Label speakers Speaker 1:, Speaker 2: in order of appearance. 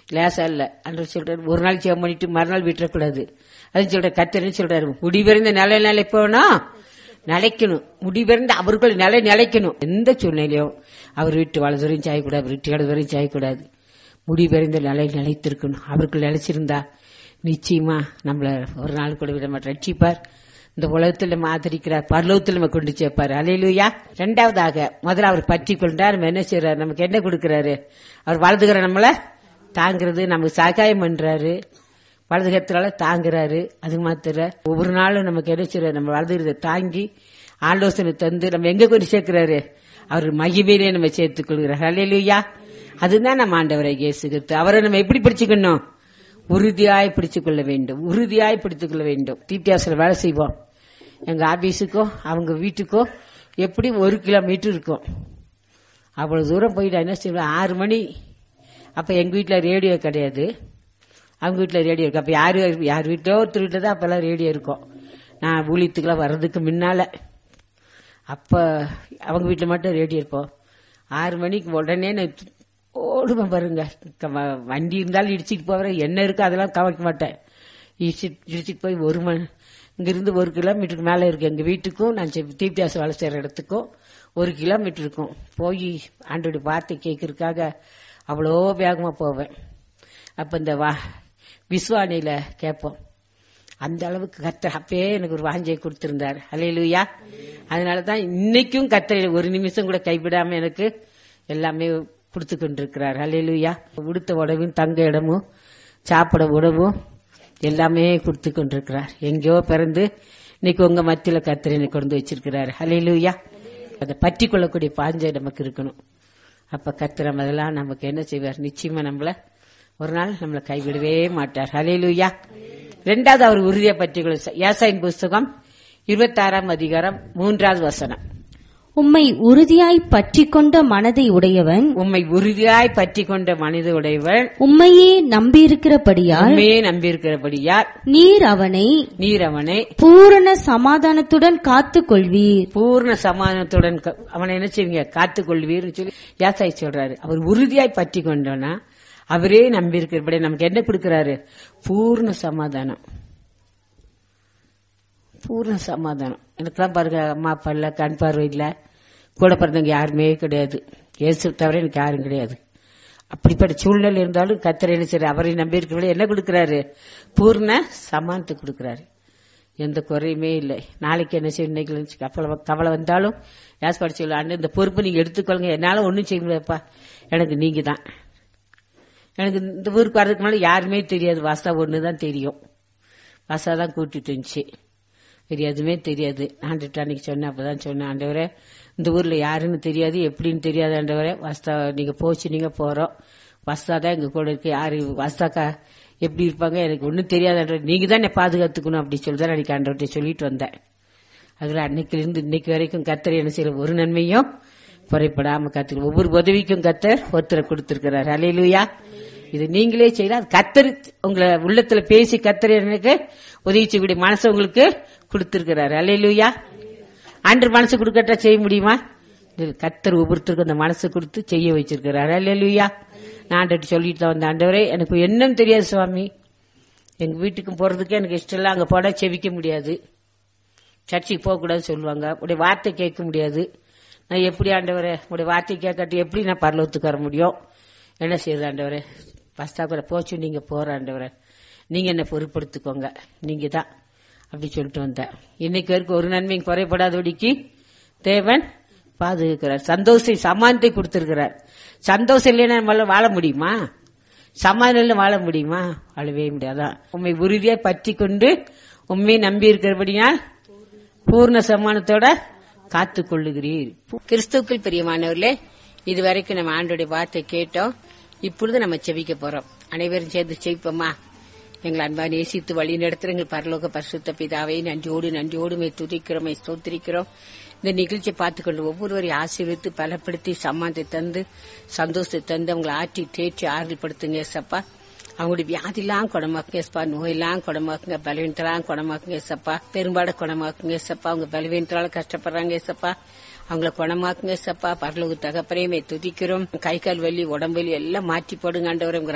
Speaker 1: லேசா இல்ல அன்று சொல்றாரு ஒரு நாள் ஜெபம் பண்ணிட்டு மறுநாள் விட்டுறக்கூடாது அது சொல்ற கத்தர்னு சொல்றாரு முடிவிறந்த நிலை நிலை போனோம் நிலைக்கணும் முடிவிறந்த அவர்கள் நிலை நிலைக்கணும் எந்த சூழ்நிலையும் அவர் வீட்டு வலதுவரையும் சாயக்கூடாது அவர் வீட்டு இடதுவரையும் சாயக்கூடாது முடிவிறந்த நிலை நிலைத்திருக்கணும் அவர்கள் நிலைச்சிருந்தா நிச்சயமா நம்மள ஒரு நாள் கூட விட மாட்டோம் ரட்சிப்பார் இந்த உலகத்தில் நம்ம ஆதரிக்கிறார் பரலோகத்தில் நம்ம கொண்டு சேர்ப்பார் அலையிலுயா ரெண்டாவதாக முதல்ல அவர் பற்றி கொண்டார் நம்ம என்ன செய்யறாரு நமக்கு என்ன கொடுக்கறாரு அவர் வலதுகிற நம்மள தாங்கிறது நமக்கு சகாயம் பண்றாரு வலதுகத்தினால தாங்குறாரு அது மாத்திர ஒவ்வொரு நாளும் நமக்கு என்ன செய்யறாரு நம்ம வலதுகிறத தாங்கி ஆலோசனை தந்து நம்ம எங்க கொண்டு சேர்க்கிறாரு அவர் மகிமையிலே நம்ம சேர்த்துக் கொள்கிறார் அலையிலுயா அதுதான் நம்ம ஆண்டவரை இயேசுகிறது அவரை நம்ம எப்படி பிடிச்சுக்கணும் உறுதியாய் பிடித்துக் கொள்ள வேண்டும் உறுதியாய் பிடித்துக் கொள்ள வேண்டும் டிடிஆர்ஸ்ல வேலை செய்வோம் எங்க ஆபீஸுக்கோ அவங்க வீட்டுக்கோ எப்படி ஒரு கிலோமீட்டர் இருக்கும் அவ்வளவு தூரம் போயிட்டு என்ன செய்வோம் ஆறு மணி அப்ப எங்க வீட்டுல ரேடியோ கிடையாது அவங்க வீட்டுல ரேடியோ இருக்கு அப்ப யாரு யார் வீட்டோ ஒருத்தர் வீட்டுல தான் அப்பெல்லாம் ரேடியோ இருக்கும் நான் ஊழியத்துக்குலாம் வர்றதுக்கு முன்னால அப்ப அவங்க வீட்டுல மட்டும் ரேடியோ இருப்போம் ஆறு மணிக்கு உடனே நான் ஓடுவேன் பாருங்க க- வ- வண்டி இருந்தாலும் இடிச்சிட்டு போவேன் என்ன இருக்கு அதெல்லாம் கவனிக்க மாட்டேன் இடிச்சிட்டு இடிச்சிட்டு போய் ஒரு மணி இங்கிருந்து ஒரு கிலோமீட்டருக்கு மேல இருக்கு எங்க வீட்டுக்கும் நான் தீபியாசம் வேலை செய்யற இடத்துக்கும் ஒரு கிலோமீட்டர் இருக்கும் போய் ஆண்டோட வார்த்தை கேட்கறதுக்காக அவ்வளோ வேகமா போவேன் அப்ப இந்த வா விஸ்வானில கேட்போம் அந்த அளவுக்கு கத்தர் அப்பயே எனக்கு ஒரு வாஞ்சையை கொடுத்திருந்தார் அலையிலுயா அதனாலதான் இன்னைக்கும் கத்தரை ஒரு நிமிஷம் கூட கைவிடாம எனக்கு எல்லாமே கொடுத்து கொண்டிருக்கிறார் அலையிலுயா உடுத்த உடவும் தங்க இடமும் சாப்பிட உணவும் எல்லாமே கொடுத்து கொண்டிருக்கிறார் எங்கேயோ பிறந்து இன்னைக்கு உங்க மத்தியில கத்தரை எனக்கு கொண்டு வச்சிருக்கிறார் அலையிலுயா அதை பற்றி கொள்ளக்கூடிய பாஞ்சை நமக்கு இருக்கணும் அப்ப கத்திரம் அதெல்லாம் நமக்கு என்ன செய்வார் நிச்சயமா நம்மள ஒரு நாள் நம்மளை கைவிடவே மாட்டார் ஹalleluya ரெண்டாவது அவர் உறுதியை பற்றி யாசாயின் புஸ்தகம் இருபத்தாறாம் அதிகாரம் மூன்றாவது வசனம்
Speaker 2: உம்மை உறுதியாய் பற்றிக் கொண்ட மனதை உடையவன்
Speaker 1: உம்மை உறுதியாய் பற்றி கொண்ட மனித உடையவள்
Speaker 2: உம்மையே நம்பியிருக்கிறபடியால்
Speaker 1: உண்மையே நம்பியிருக்கிறபடியார்
Speaker 2: நீர் அவனை
Speaker 1: நீர் அவனை
Speaker 2: பூரண சமாதானத்துடன் காத்துக் கொள்வீர்
Speaker 1: பூர்ண சமாதானத்துடன் க- அவனை என்ன செய்வீங்க காத்துக் கொள்வீர்னு சொல்லி யாசாய் சொல்றாரு அவர் உறுதியாய் பற்றி கொண்டோன்னா அவரே நம்பியிருக்கிறபடி நமக்கு என்ன கொடுக்கிறாரு பூர்ண சமாதானம் பூர்ண சமாதானம் எனக்குலாம் பாருங்க அம்மா அப்பா இல்ல கண் பார்வை இல்ல கூட பிறந்தவங்க யாருமே கிடையாது இயேசு தவிர எனக்கு யாரும் கிடையாது அப்படிப்பட்ட சூழ்நிலை இருந்தாலும் கத்தரை என்ன செய்யறாரு அவரை நம்பி இருக்கிறவங்களே என்ன கொடுக்கிறாரு பூர்ண சமானத்தை கொடுக்கிறாரு எந்த குறையுமே இல்லை நாளைக்கு என்ன செய்யும் இன்னைக்கு இருந்துச்சு கவலை கவலை வந்தாலும் யாஸ் படிச்சு அண்ணன் இந்த பொறுப்பு நீங்க எடுத்துக்கொள்ளுங்க என்னால ஒன்றும் செய்ய முடியாதுப்பா எனக்கு நீங்க தான் எனக்கு இந்த ஊருக்கு வர்றதுக்கு முன்னாடி யாருமே தெரியாது வாசா ஒன்று தான் தெரியும் வாசா தான் கூட்டிட்டு இருந்துச்சு வேறு எதுவுமே தெரியாது ஆண்டுட்டு அன்னைக்கு சொன்னேன் அப்பதான் சொன்னேன் ஆண்டவரே இந்த ஊர்ல யாருன்னு தெரியாது எப்படின்னு தெரியாது ஆண்டவரே வாஸ்தா நீங்க போச்சு நீங்க போறோம் வாஸ்தா தான் எங்க கூட இருக்கு யாரு வாஸ்தாக்கா எப்படி இருப்பாங்க எனக்கு ஒன்றும் தெரியாது ஆண்டவரே நீங்க தான் என்னை பாதுகாத்துக்கணும் அப்படி சொல்லி தான் அன்னைக்கு ஆண்டவர்கிட்ட சொல்லிட்டு வந்தேன் அதுல அன்னைக்குல இருந்து இன்னைக்கு வரைக்கும் கத்தர் என்ன செய்யற ஒரு நன்மையும் குறைப்படாம கத்தர் ஒவ்வொரு உதவிக்கும் கத்தர் ஒருத்தரை கொடுத்திருக்கிறார் அலையிலுயா இது நீங்களே செய்யலாம் அது கத்தர் உங்களை உள்ளத்துல பேசி கத்தர் எனக்கு உதவி செய்யக்கூடிய மனசு உங்களுக்கு கொடுத்திருக்கிறார் அலையிலுயா ஆண்டு மனசு கொடுக்கட்டா செய்ய முடியுமா இது கத்தர் ஒவ்வொருத்தருக்கும் அந்த மனசு கொடுத்து செய்ய வச்சிருக்கிறார் அலையிலுயா நான் ஆண்டவர்கிட்ட சொல்லிட்டு தான் வந்த ஆண்டவரே எனக்கு என்னன்னு தெரியாது சுவாமி எங்க வீட்டுக்கும் போறதுக்கு எனக்கு இஷ்டம் இல்லை அங்க போனா செவிக்க முடியாது சர்ச்சுக்கு போகக்கூடாதுன்னு சொல்லுவாங்க உடைய வார்த்தை கேட்க முடியாது நான் எப்படி ஆண்டவரே உடைய வார்த்தை கேட்காட்டி எப்படி நான் பரலோகத்துக்கு வர முடியும் என்ன செய்யுது ஆண்டவரே பஸ்தா கூட போச்சு நீங்க போற ஆண்டவரே நீங்க என்ன பொறுப்படுத்திக்கோங்க நீங்க தான் அப்படி சொல்லிட்டு வந்தேன் இன்னைக்கு வரைக்கும் ஒரு நன்மையும் குறைபடாதபடிக்கு தேவன் பாதுகாக்கிறார் சந்தோஷம் சமானத்தை கொடுத்திருக்கிறார் சந்தோஷம் இல்லைன்னா நம்மளால வாழ முடியுமா சமாதானம் வாழ முடியுமா வாழவே முடியாதான் உண்மை உறுதியா பற்றி கொண்டு உண்மையை நம்பி இருக்கிறபடியால் பூர்ண சமானத்தோட காத்து கொள்ளுகிறீர் கிறிஸ்துக்கள் பிரியமானவர்களே இதுவரைக்கும் நம்ம ஆண்டோடைய வார்த்தை கேட்டோம் இப்பொழுது நம்ம செவிக்க போறோம் அனைவரும் சேர்ந்து செய்ப்போமா எங்களை அன்பா நேசித்து வழி நடத்துற எங்கள் பரலோக பரிசுத்த பிதாவை நன்றியோடு நன்றியோடு மே துதிக்கிறோம் மே ஸ்தோத்திரிக்கிறோம் இந்த நிகழ்ச்சியை பார்த்துக்கொண்டு ஒவ்வொருவரையும் ஆசீர்வித்து பலப்படுத்தி சம்மானத்தை தந்து சந்தோஷத்தை தந்து அவங்களை ஆற்றி தேற்றி ஆறுதல்படுத்துங்க சப்பா அவங்களுடைய வியாதிலாம் குணமாக்குங்க சப்பா நோயெல்லாம் குணமாக்குங்க பலவீனத்தெல்லாம் குணமாக்குங்க சப்பா பெரும்பாட குணமாக்குங்க சப்பா அவங்க பலவீனத்தால கஷ்டப்படுறாங்க சப்பா அவங்கள குணமாக்குங்க சப்பா பரலோக தகப்பறையுமே துதிக்கிறோம் கை கால் வலி உடம்பு வலி எல்லாம் மாற்றி போடுங்க ஆண்டவரே உங்க